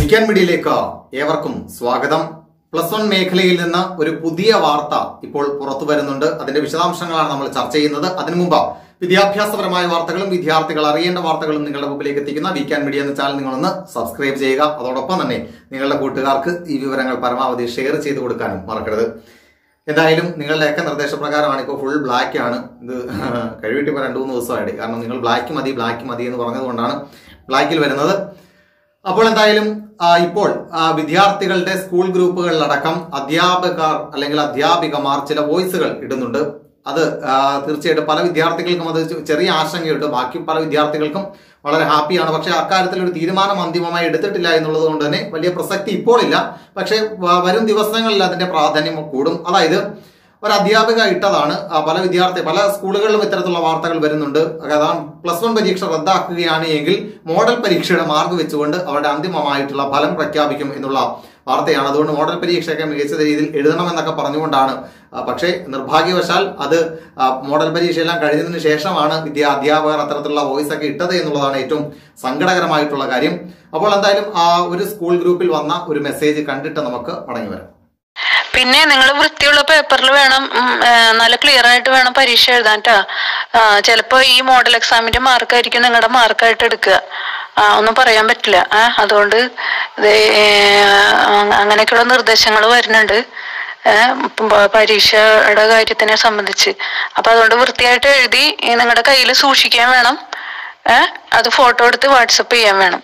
weekend മീഡിയയിലേക്ക് ഏവർക്കും സ്വാഗതം പ്ലസ് വൺ മേഖലയിൽ നിന്ന് ഒരു പുതിയ വാർത്ത ഇപ്പോൾ പുറത്തു വരുന്നുണ്ട് അതിന്റെ വിശദാംശങ്ങളാണ് നമ്മൾ ചർച്ച ചെയ്യുന്നത് അതിനു മുമ്പ് വിദ്യാഭ്യാസപരമായ വാർത്തകളും വിദ്യാർത്ഥികൾ അറിയേണ്ട വാർത്തകളും നിങ്ങളുടെ മുമ്പിലേക്ക് എത്തിക്കുന്ന വീക്കെൻഡ് മീഡിയ എന്ന ചാനൽ നിങ്ങളൊന്ന് സബ്സ്ക്രൈബ് ചെയ്യുക അതോടൊപ്പം തന്നെ നിങ്ങളുടെ കൂട്ടുകാർക്ക് ഈ വിവരങ്ങൾ പരമാവധി ഷെയർ ചെയ്ത് കൊടുക്കാനും മറക്കരുത് എന്തായാലും നിങ്ങളുടെയൊക്കെ നിർദ്ദേശപ്രകാരമാണ് ഇപ്പോൾ ഫുൾ ബ്ലാക്ക് ആണ് ഇത് കഴിവിട്ട് ഇപ്പോൾ രണ്ടു മൂന്ന് ദിവസമായിട്ട് കാരണം നിങ്ങൾ ബ്ലാക്ക് മതി ബ്ലാക്ക് മതി എന്ന് പറഞ്ഞതുകൊണ്ടാണ് ബ്ലാക്കിൽ വരുന്നത് അപ്പോൾ എന്തായാലും ആ, ഇപ്പോൾ ആ, വിദ്യാർത്ഥികളുടെ സ്കൂൾ ഗ്രൂപ്പുകളിലടക്കം അധ്യാപകർ അല്ലെങ്കിൽ അധ്യാപികമാർ ചില വോയിസുകൾ ഇടുന്നുണ്ട് അത് ആ, തീർച്ചയായിട്ടും പല വിദ്യാർത്ഥികൾക്കും അത് ചെ- ചെറിയ ആശങ്കയുണ്ട് ബാക്കി പല വിദ്യാർത്ഥികൾക്കും വളരെ ഹാപ്പിയാണ് പക്ഷേ അക്കാര്യത്തിൽ ഒരു തീരുമാനം അന്തിമമായി എടുത്തിട്ടില്ല എന്നുള്ളത് കൊണ്ട് തന്നെ വലിയ പ്രസക്തി ഇപ്പോൾ ഇല്ല പക്ഷേ വ- വരും ദിവസങ്ങളിൽ അതിന്റെ പ്രാധാന്യം കൂടും അതായത് ഒരു അധ്യാപിക ഇട്ടതാണ് ആ, പല വിദ്യാർത്ഥി പല സ്കൂളുകളിലും ഇത്തരത്തിലുള്ള വാർത്തകൾ വരുന്നുണ്ട് അതാണ് പ്ലസ് വൺ പരീക്ഷ റദ്ദാക്കുകയാണ് എങ്കിൽ മോഡൽ പരീക്ഷയുടെ മാർക്ക് വെച്ചുകൊണ്ട് അവരുടെ അന്തിമമായിട്ടുള്ള ഫലം പ്രഖ്യാപിക്കും എന്നുള്ള വാർത്തയാണ് അതുകൊണ്ട് മോഡൽ പരീക്ഷയൊക്കെ മികച്ച രീതിയിൽ എഴുതണമെന്നൊക്കെ പറഞ്ഞുകൊണ്ടാണ് ആ, പക്ഷേ നിർഭാഗ്യവശാൽ അത് ആ, മോഡൽ പരീക്ഷയെല്ലാം കഴിഞ്ഞതിന് ശേഷമാണ് വിദ്യാ അധ്യാപകർ അത്തരത്തിലുള്ള വോയിസ് ഒക്കെ ഇട്ടത് എന്നുള്ളതാണ് ഏറ്റവും സങ്കടകരമായിട്ടുള്ള കാര്യം അപ്പോൾ എന്തായാലും ആ ഒരു സ്കൂൾ ഗ്രൂപ്പിൽ വന്ന ഒരു മെസ്സേജ് കണ്ടിട്ട് നമുക്ക് മടങ്ങി വരാം പിന്നെ നിങ്ങൾ വൃത്തിയുള്ള പേപ്പറിൽ വേണം ഉം, ആ, നല്ല ക്ലിയർ ആയിട്ട് വേണം പരീക്ഷ എഴുതാൻ കേട്ടാ ചിലപ്പോ ഈ മോഡൽ എക്സാമിന്റെ മാർക്കായിരിക്കും നിങ്ങളുടെ മാർക്കായിട്ട് എടുക്കുക ആ, ഒന്നും പറയാൻ പറ്റില്ല ആ അതുകൊണ്ട് ഇത് ഏ, അ- അങ്ങനെയൊക്കെയുള്ള നിർദ്ദേശങ്ങൾ വരുന്നുണ്ട് ഏ, പ- പരീക്ഷയുടെ കാര്യത്തിനെ സംബന്ധിച്ച് അപ്പൊ അതുകൊണ്ട് വൃത്തിയായിട്ട് എഴുതി നിങ്ങളുടെ കയ്യിൽ സൂക്ഷിക്കാൻ വേണം ഏ, അത് ഫോട്ടോ എടുത്ത് വാട്സപ്പ് ചെയ്യാൻ വേണം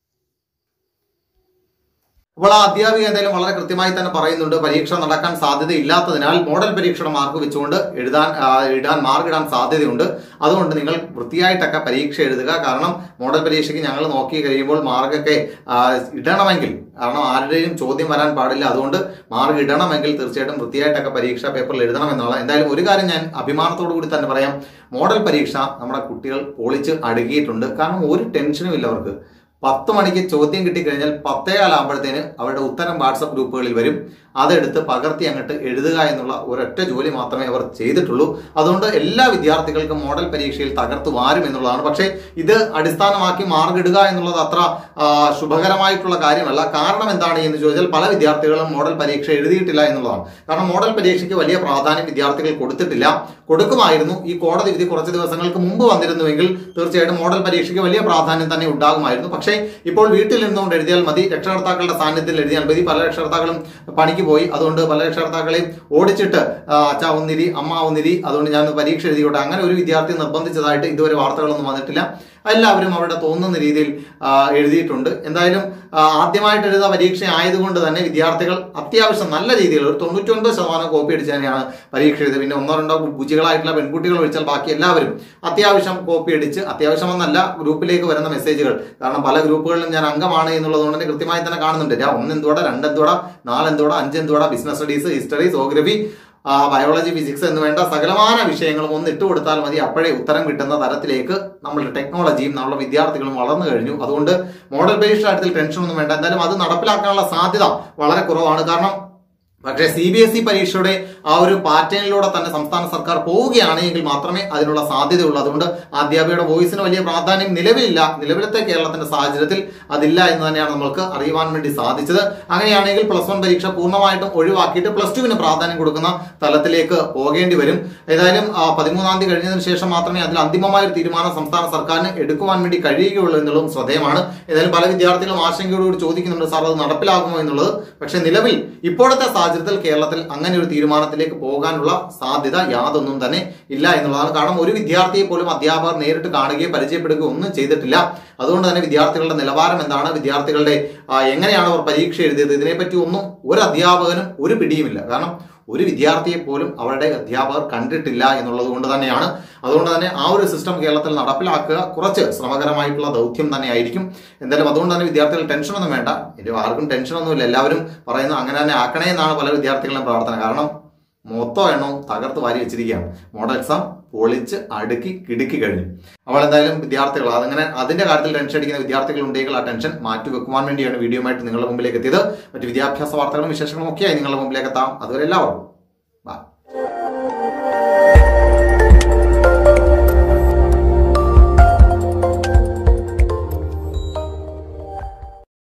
അപ്പോൾ ആ അധ്യാപിക എന്തായാലും വളരെ കൃത്യമായി തന്നെ പറയുന്നുണ്ട് പരീക്ഷ നടക്കാൻ സാധ്യതയില്ലാത്തതിനാൽ മോഡൽ പരീക്ഷയുടെ മാർക്ക് വെച്ചുകൊണ്ട് എഴുതാൻ ആ, ഇടാൻ മാർക്ക് ഇടാൻ സാധ്യതയുണ്ട് അതുകൊണ്ട് നിങ്ങൾ വൃത്തിയായിട്ടൊക്കെ പരീക്ഷ എഴുതുക കാരണം മോഡൽ പരീക്ഷയ്ക്ക് ഞങ്ങൾ നോക്കി കഴിയുമ്പോൾ മാർക്കൊക്കെ ആ, ഇടണമെങ്കിൽ കാരണം ആരുടെയും ചോദ്യം വരാൻ പാടില്ല അതുകൊണ്ട് മാർക്ക് ഇടണമെങ്കിൽ തീർച്ചയായിട്ടും വൃത്തിയായിട്ടൊക്കെ പരീക്ഷ പേപ്പറിൽ എഴുതണം എന്നുള്ള എന്തായാലും ഒരു കാര്യം ഞാൻ അഭിമാനത്തോടു കൂടി തന്നെ പറയാം മോഡൽ പരീക്ഷ നമ്മുടെ കുട്ടികൾ പൊളിച്ച് അടുക്കിയിട്ടുണ്ട് കാരണം ഒരു ടെൻഷനും ഇല്ല അവർക്ക് പത്ത് മണിക്ക് ചോദ്യം കിട്ടിക്കഴിഞ്ഞാൽ പത്തേകാലാകുമ്പോഴത്തേന് അവരുടെ ഉത്തരം വാട്സപ്പ് ഗ്രൂപ്പുകളിൽ വരും അതെടുത്ത് പകർത്തി അങ്ങോട്ട് എഴുതുക എന്നുള്ള ഒരൊറ്റ ജോലി മാത്രമേ അവർ ചെയ്തിട്ടുള്ളൂ അതുകൊണ്ട് എല്ലാ വിദ്യാർത്ഥികൾക്കും മോഡൽ പരീക്ഷയിൽ തകർത്തു വാരും എന്നുള്ളതാണ് പക്ഷേ ഇത് അടിസ്ഥാനമാക്കി മാർക്ക് ഇടുക എന്നുള്ളത് അത്ര ആ, ശുഭകരമായിട്ടുള്ള കാര്യമല്ല കാരണം എന്താണ് എന്ന് ചോദിച്ചാൽ പല വിദ്യാർത്ഥികളും മോഡൽ പരീക്ഷ എഴുതിയിട്ടില്ല എന്നുള്ളതാണ് കാരണം മോഡൽ പരീക്ഷയ്ക്ക് വലിയ പ്രാധാന്യം വിദ്യാർത്ഥികൾ കൊടുത്തിട്ടില്ല കൊടുക്കുമായിരുന്നു ഈ കോടതി വിധി കുറച്ച് ദിവസങ്ങൾക്ക് മുമ്പ് വന്നിരുന്നുവെങ്കിൽ തീർച്ചയായിട്ടും മോഡൽ പരീക്ഷയ്ക്ക് വലിയ പ്രാധാന്യം തന്നെ ഉണ്ടാകുമായിരുന്നു പക്ഷേ ഇപ്പോൾ വീട്ടിൽ നിന്നുകൊണ്ട് എഴുതിയാൽ മതി രക്ഷകർത്താക്കളുടെ സാന്നിധ്യത്തിൽ എഴുതിയാൽ മതി പല രക്ഷകർത്താക്കളും പണിക്ക് പോയി അതുകൊണ്ട് പല രക്ഷകർത്താക്കളെയും ഓടിച്ചിട്ട് ആ, അച്ഛ ഒന്നിരി അമ്മ ഒന്നിരി അതുകൊണ്ട് ഞാൻ പരീക്ഷ എഴുതിയോട്ടെ അങ്ങനെ ഒരു വിദ്യാർത്ഥി നിർബന്ധിച്ചതായിട്ട് ഇതുവരെ വാർത്തകളൊന്നും വന്നിട്ടില്ല എല്ലാവരും അവരുടെ തോന്നുന്ന രീതിയിൽ ആ, എഴുതിയിട്ടുണ്ട് എന്തായാലും ആ, ആദ്യമായിട്ട് എഴുതുന്ന പരീക്ഷ ആയതുകൊണ്ട് തന്നെ വിദ്യാർത്ഥികൾ അത്യാവശ്യം നല്ല രീതിയിൽ ഒരു തൊണ്ണൂറ്റൊൻപത് ശതമാനം കോപ്പി അടിച്ച് തന്നെയാണ് പരീക്ഷ എഴുതിയത് പിന്നെ ഒന്നോ രണ്ടോ ബുജികളായിട്ടുള്ള പെൺകുട്ടികൾ ഒഴിച്ചാൽ ബാക്കി എല്ലാവരും അത്യാവശ്യം കോപ്പി അടിച്ച് അത്യാവശ്യം എന്നല്ല ഗ്രൂപ്പിലേക്ക് വരുന്ന മെസ്സേജുകൾ കാരണം പല ഗ്രൂപ്പുകളിലും ഞാൻ അംഗമാണ് എന്നുള്ളത് കൊണ്ട് തന്നെ കൃത്യമായി തന്നെ കാണുന്നുണ്ട് ഞാൻ ഒന്നെന്തോടെ രണ്ടെന്തോടെ നാലെന്തോടെ അഞ്ചെന്തോടെ business studies history geography ah, biology physics എന്ന് വേണ്ട സകലമാന വിഷയങ്ങളും ഒന്ന് ഇട്ട് കൊടുത്താൽ മതി അപ്പോഴേ ഉത്തരം കിട്ടുന്ന തരത്തിലേക്ക് നമ്മളുടെ ടെക്നോളജിയും നമ്മുടെ വിദ്യാർത്ഥികളും വളർന്നു കഴിഞ്ഞു അതുകൊണ്ട് മോഡൽ ബേസ്ഡ് കാര്യത്തിൽ ടെൻഷൻ ഒന്നും വേണ്ട എന്തായാലും അത് നടപ്പിലാക്കാനുള്ള സാധ്യത വളരെ കുറവാണ് കാരണം പക്ഷേ സി ബി എസ് ഇ പരീക്ഷയുടെ ആ ഒരു പാറ്റേണിലൂടെ തന്നെ സംസ്ഥാന സർക്കാർ പോവുകയാണെങ്കിൽ മാത്രമേ അതിനുള്ള സാധ്യതയുള്ളൂ അതുകൊണ്ട് ആ അധ്യാപികയുടെ വോയിസിന് വലിയ പ്രാധാന്യം നിലവിലില്ല നിലവിലത്തെ കേരളത്തിന്റെ സാഹചര്യത്തിൽ അതില്ല എന്ന് തന്നെയാണ് നമ്മൾക്ക് അറിയുവാൻ വേണ്ടി സാധിച്ചത് അങ്ങനെയാണെങ്കിൽ പ്ലസ് വൺ പരീക്ഷ പൂർണ്ണമായിട്ടും ഒഴിവാക്കിയിട്ട് പ്ലസ് ടുവിന് പ്രാധാന്യം കൊടുക്കുന്ന തലത്തിലേക്ക് പോകേണ്ടി വരും ഏതായാലും ആ, പതിമൂന്നാം തീയതി കഴിഞ്ഞതിന് ശേഷം മാത്രമേ അതിൽ അന്തിമമായ ഒരു തീരുമാനം സംസ്ഥാന സർക്കാരിന് എടുക്കുവാൻ വേണ്ടി കഴിയുകയുള്ളൂ എന്നുള്ളതും ശ്രദ്ധേയമാണ് ഏതായാലും പല വിദ്യാർത്ഥികളും ആശങ്കയോടുകൂടി ചോദിക്കുന്നുണ്ട് സാർ അത് നടപ്പിലാകുമോ എന്നുള്ളത് പക്ഷേ നിലവിൽ ഇപ്പോഴത്തെ സാഹചര്യത്തിൽ കേരളത്തിൽ അങ്ങനെ ഒരു തീരുമാനത്തിലേക്ക് പോകാനുള്ള സാധ്യത യാതൊന്നും തന്നെ ഇല്ല എന്നുള്ളതാണ് കാരണം ഒരു വിദ്യാർത്ഥിയെ പോലും അധ്യാപകർ നേരിട്ട് കാണുകയോ പരിചയപ്പെടുകയോ ഒന്നും ചെയ്തിട്ടില്ല അതുകൊണ്ട് തന്നെ വിദ്യാർത്ഥികളുടെ നിലവാരം എന്താണ് വിദ്യാർത്ഥികളുടെ ആ, എങ്ങനെയാണ് അവർ പരീക്ഷ എഴുതിയത് ഇതിനെപ്പറ്റി ഒന്നും ഒരു അധ്യാപകനും ഒരു പിടിയുമില്ല കാരണം ഒരു വിദ്യാർത്ഥിയെ പോലും അവരുടെ അധ്യാപകർ കണ്ടിട്ടില്ല എന്നുള്ളത് കൊണ്ട് തന്നെയാണ് അതുകൊണ്ട് തന്നെ ആ ഒരു സിസ്റ്റം കേരളത്തിൽ നടപ്പിലാക്കുക കുറച്ച് ശ്രമകരമായിട്ടുള്ള ദൗത്യം തന്നെ ആയിരിക്കും എന്തായാലും അതുകൊണ്ട് തന്നെ വിദ്യാർത്ഥികൾ ടെൻഷനൊന്നും വേണ്ട ഇനി ആർക്കും ടെൻഷനൊന്നുമില്ല എല്ലാവരും പറയുന്നത് അങ്ങനെ തന്നെ ആക്കണേ എന്നാണ് പല വിദ്യാർത്ഥികളുടെയും പ്രാർത്ഥന കാരണം മൊത്തം എണ്ണവും തകർത്ത് വാരി വെച്ചിരിക്കുകയാണ് മോഡൽ എക്സാം പൊളിച്ച് അടുക്കി കിടുക്കി കഴിഞ്ഞു അപ്പോൾ എന്തായാലും വിദ്യാർത്ഥികൾ അതങ്ങനെ അതിന്റെ കാര്യത്തിൽ ടെൻഷൻ അടിക്കുന്ന വിദ്യാർത്ഥികൾ ഉണ്ടെങ്കിൽ ആ ടെൻഷൻ മാറ്റി വെക്കുവാൻ വേണ്ടിയാണ് വീഡിയോ ആയിട്ട് നിങ്ങളുടെ മുമ്പിലേക്ക് എത്തിയത് മറ്റ് വിദ്യാഭ്യാസ വാർത്തകളും വിശേഷങ്ങളും ഒക്കെയായി നിങ്ങളുടെ മുമ്പിലേക്ക് എത്താം അതുവരെ എല്ലാവർക്കും